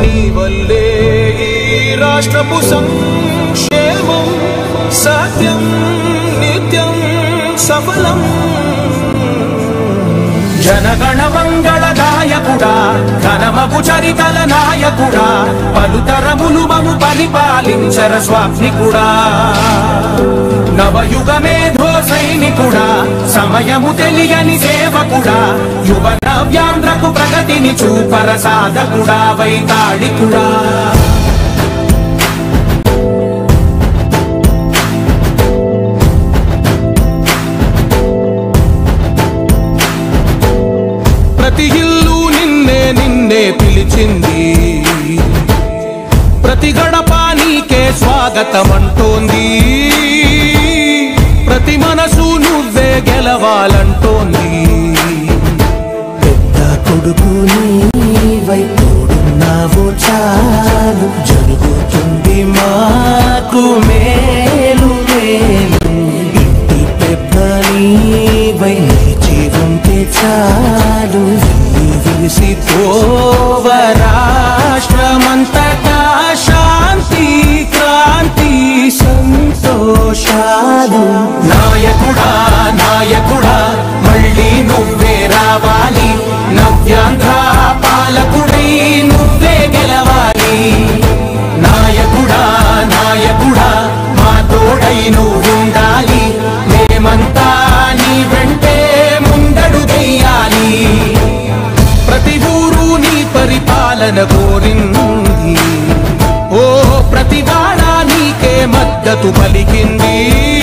నీ వల్లే ఈ రాష్ట్రపు సంక్షేమం సత్యం నిత్యం సఫలం జనగణ మంగళ నాయకుడా ఘనమగు చరితల నాయకుడా పలుతరములు మము పరిపాలించర స్వామికుడా నవయుగ మేధో సైనికుడా సమయము తెలియని సేవకుడా యువ నవ్యాంధ్రకు ప్రగతిని చూపర సాధకుడా వైతాళికుడా ప్రతి ఇల్లు నిన్నే నిన్నే పిలిచింది ప్రతి గడప నీకే స్వాగతం అంటోంది ప్రతి మనసు నువ్వే గెలవాలంటోంది పెద్ద కొడుకు నీవై తోడున్నావు చాలు జరుగుతుంది మాకు మేలు మేలు ఇంటి పెద్ద నీవై నిలిచి ఉంటే చాలు విల్లి విరిసి పోవ రాష్ట్రమంతటా శాంతి క్రాంతి సంతోషాలు నాయకుడా నాయకుడా మళ్ళీ నువ్వే రావాలి నవ్యాంధ్ర పాలకుడై నువ్వే గెలవాలి నాయకుడా నాయకుడా మా తోడై నువ్వుండాలి మేమంతా నీ వెంటే ముందడుగెయ్యాలి ప్రతి ఊరు నీ పరిపాలన కోరింది ఓ ప్రతి వాడ నీకే మద్దతు పలికింది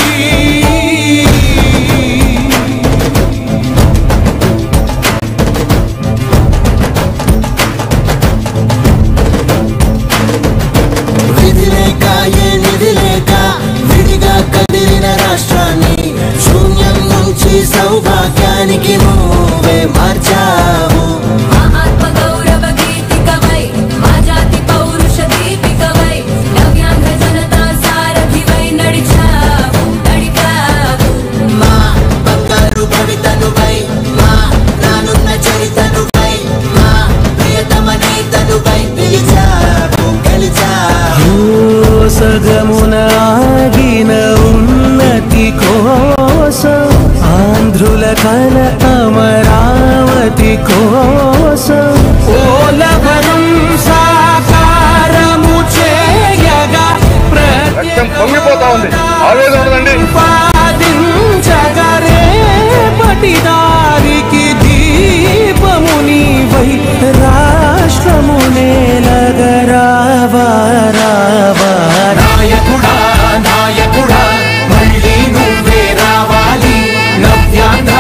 విధి లేక ఏ నిధి లేక విడిగా కదిలిన రాష్ట్రాన్ని శూన్యం నుంచి సౌభాగ్యానికి నువ్వే మార్చావు మా ఆత్మ గౌరవ గీతికవై మా జాతి పౌరుష దీపికవై నవ్యాంధ్ర జనతా సారథివై నడిచావు నడిపావు మా బంగారు భవితనువై మా రానున్న చరితనువై మా ప్రియతమ నేతనువై పిలిచావు గెలిచావు సగమున ఆగిన ఉన్నతి కోసం ఆంధ్రుల కల అమరావతి కోసం పోలవరం సాకారము చేయగా రక్తం పొంగిపోతా ఉంది ఆవేదన ఉండదండి పాదించగరే పటిదారికి దీపము నీవై రాష్ట్రము నేలగరావా రావా నాయకుడా నాయకుడా మళ్ళీ నువ్వే రావాలి నవ్యాంధ్ర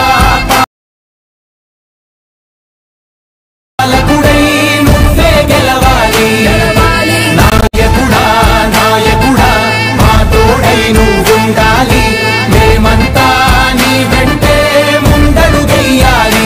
పాలకుడై నువ్వే గెలవాలి గెలవాలి నాయకుడా నాయకుడా మా తోడై నువ్వుండాలి మేమంతా నీ వెంటే ముందడుగెయ్యాలి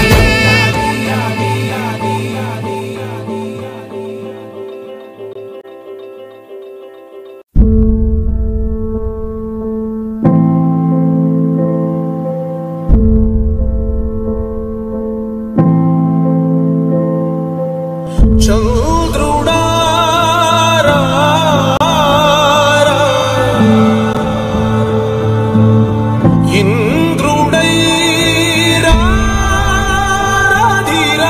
చంద్రుడా రా, రా. ఇంద్రుడై రా, రాధిరా.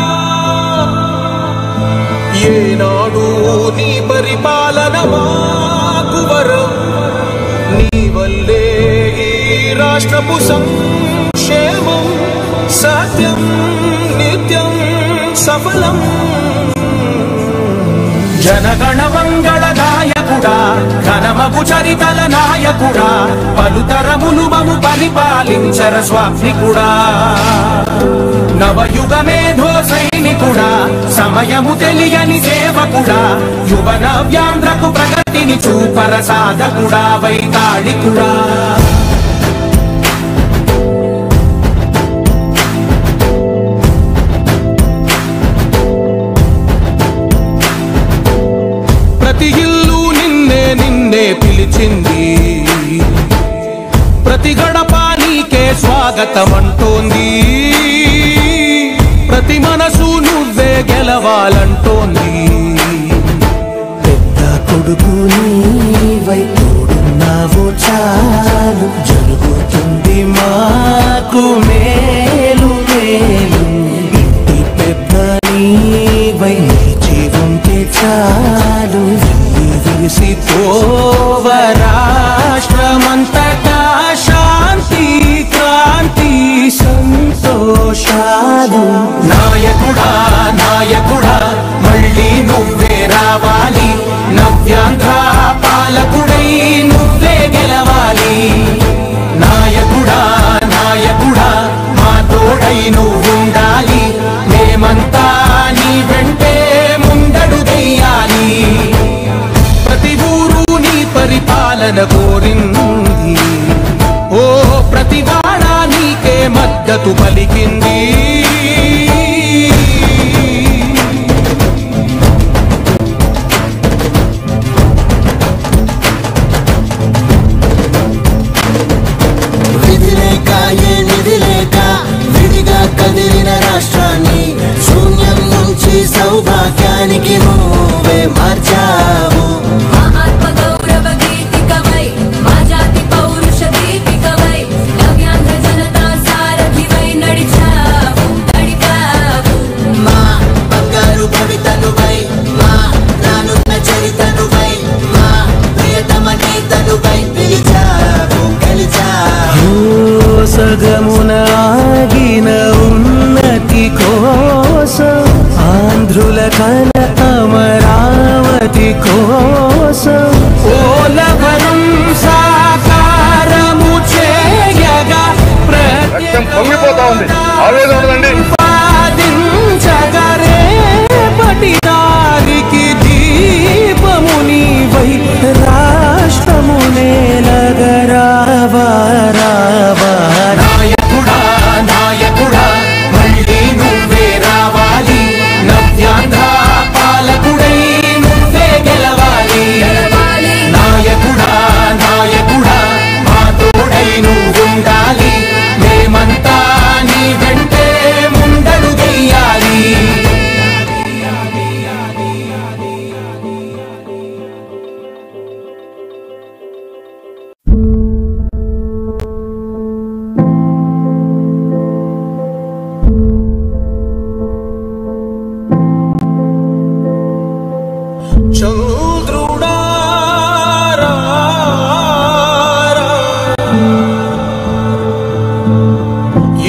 ఏనాడు నీ పరిపాలన మాకు వరం నీ వల్లే ఈ రాష్ట్రపు సంక్షేమం సత్యం నిత్యం సఫలం జనగణ మంగళ నాయకుడా ఘనమగు చరితల నాయకుడా పలుతరములు మము పరిపాలించర స్వామికుడా నవయుగ మేధో సైనికుడా సమయము తెలియని సేవకుడా యువ నవ్యాంధ్రకు ప్రగతిని చూపర సాధకుడా వైతాళికుడా ప్రతి ఇల్లు నిన్నే నిన్నే పిలిచింది ప్రతి గడప నీకే స్వాగతం అంటోంది ప్రతి మనసు నువ్వే గెలవాలంటోంది గొడుగు నీవై తోడున్నావు చాలు జరుగుతుంది మాకు మేలు మేలు ఇంటి పెద్ద నీవై నిలిచి ఉంటే చాలు వెళ్ళి విరిసి పోవ రాష్ట్రమంతటా శాంతి క్రాంతి సంతోషాలు నాయకుడా నాయకుడా మళ్ళీ నువ్వే రావాలి నవ్యాంధ్ర పాలకుడై నువ్వే గెలవాలి నాయకుడా నాయకుడా మా తోడై నువ్వుండాలి మేమంతా నీ వెంటే ముందడుగెయ్యాలి ప్రతి ఊరు నీ పరిపాలన కోరింది ఓ ప్రతి వాడ నీకే మద్దతు పలికింది విధిలేక ఏ నిధిలేక విడిగా కదిలిన రాష్ట్రాన్ని శూన్యం నుంచి సౌభాగ్యానికి నువ్వే మార్చావు మా ఆత్మ గౌరవ గీతికవై మా జాతి పౌరుష దీపికవై నవ్యాంధ్ర జనతా సారథివై నడిచావు నడిపావు మా బంగారు భవితనువై మా రానున్న చరితనువై మా ప్రియతమ నేతనువై పిలిచావు గెలిచావు సగమున ఆగిన ఉన్నతి కోసం ఆంధ్రుల కల అమరావతి కోసం పోలవరం సాకారము చేయగా రక్తం పొంగిపోతా ఉంది ఆవేదన ఉండదండి